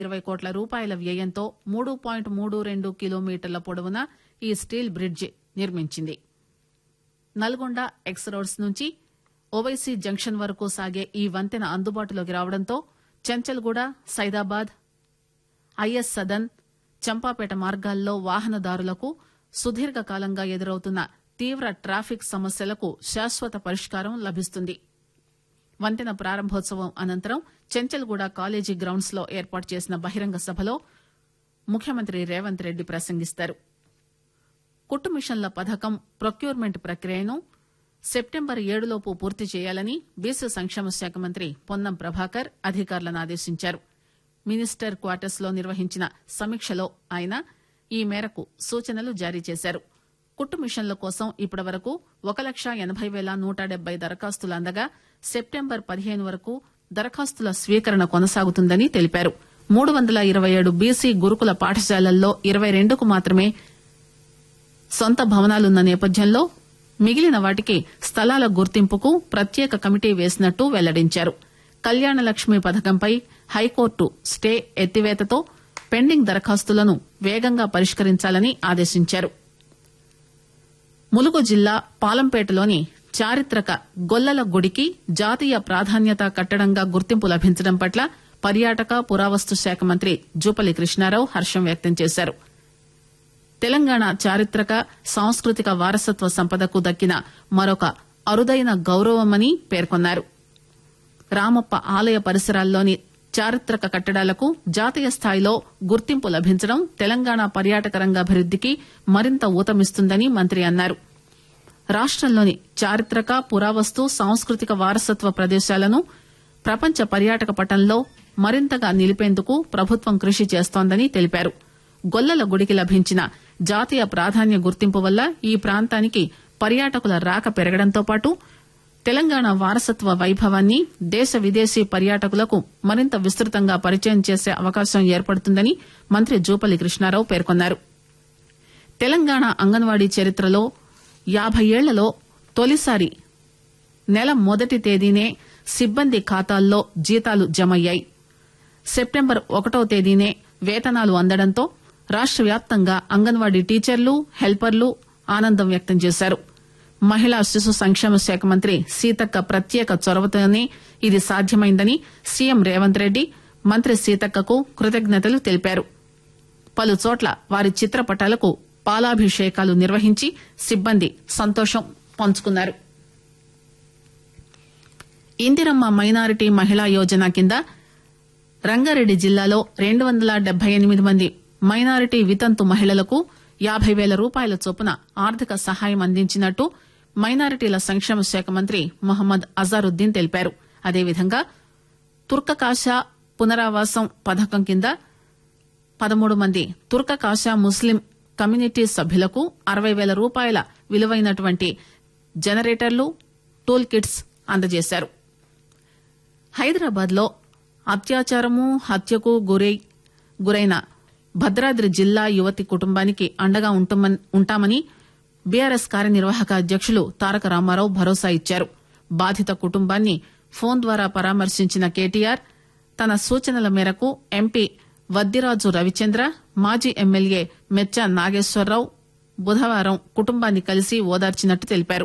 ఇరవై కోట్ల రూపాయల వ్యయంతో మూడు పాయింట్ మూడు రెండు కిలోమీటర్ల పొడవున ఈ స్టీల్ బ్రిడ్జి నిర్మించింది నల్గొండ ఎక్స్ రోడ్స్ నుంచి ఓవైసీ జంక్షన్ వరకు సాగే ఈ వంతెన అందుబాటులోకి రావడంతో చెంచల్గూడ సైదాబాద్ ఐఎస్ సదన్ చంపాపేట మార్గాల్లో వాహనదారులకు సుదీర్ఘకాలంగా ఎదురవుతున్న తీవ్ర ట్రాఫిక్ సమస్యలకు శాశ్వత పరిష్కారం లభిస్తుంది వంతెన ప్రారంభోత్సవం అనంతరం చెంచల్గూడ కాలేజీ గ్రౌండ్స్ లో ఏర్పాటు చేసిన బహిరంగ సభలో ముఖ్యమంత్రి రేవంత్ రెడ్డి ప్రసంగిస్తారు కుట్టు మిషన్ల పథకం ప్రొక్యూర్మెంట్ ప్రక్రియను సెప్టెంబర్ ఏడులోపు పూర్తి చేయాలని బీసీ సంక్షేమ శాఖ మంత్రి పొన్నం ప్రభాకర్ అధికారులను ఆదేశించారు మినిస్టర్ క్వార్టర్స్ లో నిర్వహించిన సమీక్షలో ఆయన ఈ మేరకు సూచనలు జారీ చేశారు కుట్టు మిషన్ల కోసం ఇప్పటి వరకు ఒక లక్ష ఎనబై పేల నూట డెబ్బై దరఖాస్తులు అందగా సెప్టెంబర్ పదిహేను వరకు దరఖాస్తుల స్వీకరణ కొనసాగుతుందని తెలిపారు మూడు వందల ఇరవై ఏడు బీసీ గురుకుల పాఠశాలల్లో ఇరవై రెండుకు మాత్రమే సొంత భవనాలున్న నేపథ్యంలో మిగిలిన వాటికి స్థలాల గుర్తింపుకు ప్రత్యేక కమిటీ వేసినట్టు వెల్లడించారు కళ్యాణ లక్ష్మి పథకంపై హైకోర్టు స్టే ఎత్తివేతతో పెండింగ్ దరఖాస్తులను వేగంగా పరిష్కరించాలని ఆదేశించారు ములుగు జిల్లా పాలంపేటలోని చారిత్రక గొల్లల గుడికి జాతీయ ప్రాధాన్యత కట్టడంగా గుర్తింపు లభించడం పట్ల పర్యాటక పురావస్తు శాఖ మంత్రి జూపల్లి కృష్ణారావు హర్షం వ్యక్తం చేశారు తెలంగాణ చారిత్రక సాంస్కృతిక వారసత్వ సంపదకు దక్కిన మరొక అరుదైన గౌరవమని పేర్కొన్నారు రామప్ప ఆలయ పరిసరాల్లోని చారిత్రక కట్టడాలకు జాతీయ స్థాయిలో గుర్తింపు లభించడం తెలంగాణ పర్యాటక రంగాభివృద్దికి మరింత ఊతమిస్తుందని మంత్రి అన్నారు రాష్టంలోని చారిత్రక పురావస్తు సాంస్కృతిక వారసత్వ ప్రదేశాలను ప్రపంచ పర్యాటక పటంలో మరింతగా నిలిపేందుకు ప్రభుత్వం కృషి చేస్తోందని తెలిపారు గొల్లల గుడికి లభించిన జాతీయ ప్రాధాన్య గుర్తింపు వల్ల ఈ ప్రాంతానికి పర్యాటకుల రాక పెరగడంతో పాటు తెలంగాణ వారసత్వ వైభవాన్ని దేశ విదేశీ పర్యాటకులకు మరింత విస్తృతంగా పరిచయం చేసే అవకాశం ఏర్పడుతుందని మంత్రి జూపల్లి కృష్ణారావు పేర్కొన్నారు తెలంగాణ అంగన్వాడీ చరిత్రలో యాబై ఏళ్లలో తొలిసారి నెల మొదటి తేదీనే సిబ్బంది ఖాతాల్లో జీతాలు జమయ్యాయి సెప్టెంబర్ ఒకటో తేదీనే వేతనాలు అందడంతో రాష్ట వ్యాప్తంగా అంగన్వాడీ టీచర్లు హెల్పర్లు ఆనందం వ్యక్తం చేశారు మహిళా శిశు సంక్షేమ శాఖ మంత్రి సీతక్క ప్రత్యేక చొరవతోనే ఇది సాధ్యమైందని సీఎం రేవంత్ రెడ్డి మంత్రి సీతక్కకు కృతజ్ఞతలు తెలిపారు పలు చోట్ల వారి చిత్రపటాలకు పాలాభిషేకాలు నిర్వహించి సిబ్బంది సంతోషం పంచుకున్నారు ఇందిరమ్మ మైనారిటీ మహిళా యోజన కింద రంగారెడ్డి జిల్లాలో రెండు వందల డెబ్బై ఎనిమిది మంది మైనారిటీ వితంతు మహిళలకు యాబై పేల రూపాయల చొప్పున ఆర్థిక సహాయం అందించినట్టు మైనారిటీల సంక్షేమ శాఖ మంత్రి మొహమ్మద్ అజారుద్దీన్ తెలిపారు అదేవిధంగా తుర్కకాశా పునరావాసం పథకం కింద పదమూడు మంది తుర్కకాశా ముస్లిం కమ్యూనిటీ సభ్యులకు అరవై పేల రూపాయల విలువైనటువంటి జనరేటర్లు టూల్ కిట్స్ అందజేశారు హైదరాబాద్ లో అత్యాచారము హత్యకు గురై గురైన భద్రాద్రి జిల్లా యువతి కుటుంబానికి అండగా ఉంటుమన్- ఉంటామని బీఆర్ఎస్ కార్యనిర్వాహక అధ్యక్షులు తారక రామారావు భరోసా ఇచ్చారు బాధిత కుటుంబాన్ని ఫోన్ ద్వారా పరామర్శించిన కేటీఆర్ తన సూచనల మేరకు ఎంపీ వద్దిరాజు రవిచంద్ర మాజీ ఎమ్మెల్యే మెచ్చా నాగేశ్వరరావు బుధవారం కుటుంబాన్ని కలిసి ఓదార్చినట్టు తెలిపారు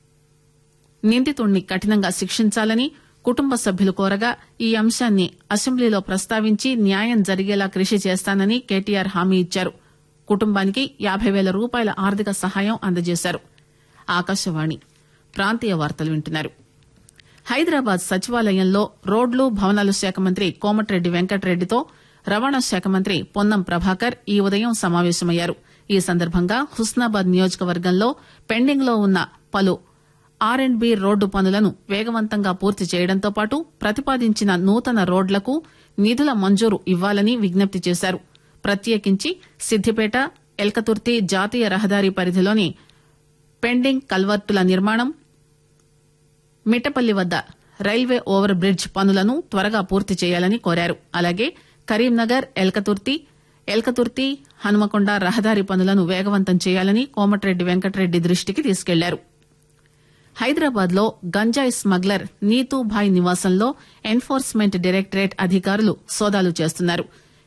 నిందితుణ్ణి కఠినంగా శిక్షించాలని కుటుంబ సభ్యులు కోరగా ఈ అంశాన్ని అసెంబ్లీలో ప్రస్తావించి న్యాయం జరిగేలా కృషి చేస్తానని కేటీఆర్ హామీ ఇచ్చారు కుటుంబానికి యాబై పేల రూపాయల ఆర్థిక సహాయం అందజేశారు ఆకాశవాణి ప్రాంతీయ వార్తలు వింటున్నారు హైదరాబాద్ సచివాలయంలో రోడ్లు భవనాల శాఖ మంత్రి కోమటిరెడ్డి వెంకటరెడ్డితో రవాణా శాఖ మంత్రి పొన్నం ప్రభాకర్ ఈ ఉదయం సమావేశమయ్యారు ఈ సందర్భంగా హుస్నాబాద్ నియోజకవర్గంలో పెండింగ్ లో ఉన్న పలు ఆర్ అండ్ బి రోడ్డు పనులను వేగవంతంగా పూర్తి చేయడంతో పాటు ప్రతిపాదించిన నూతన రోడ్లకు నిధుల మంజూరు ఇవ్వాలని విజ్ఞప్తి చేశారు ప్రత్యేకించి సిద్దిపేట ఎల్కతుర్తి జాతీయ రహదారి పరిధిలోని పెండింగ్ కల్వర్టుల నిర్మాణం మిట్టపల్లి వద్ద రైల్వే ఓవర్ బ్రిడ్జ్ పనులను త్వరగా పూర్తి చేయాలని కోరారు అలాగే కరీంనగర్ ఎల్కతుర్తి ఎల్కతుర్తి హనుమకొండ రహదారి పనులను వేగవంతం చేయాలని కోమటిరెడ్డి వెంకటరెడ్డి దృష్టికి తీసుకెళ్లారు హైదరాబాద్ లో గంజాయి స్మగ్లర్ నీతూభాయ్ నివాసంలో ఎన్ఫోర్స్మెంట్ డైరెక్టరేట్ అధికారులు సోదాలు చేస్తున్నారు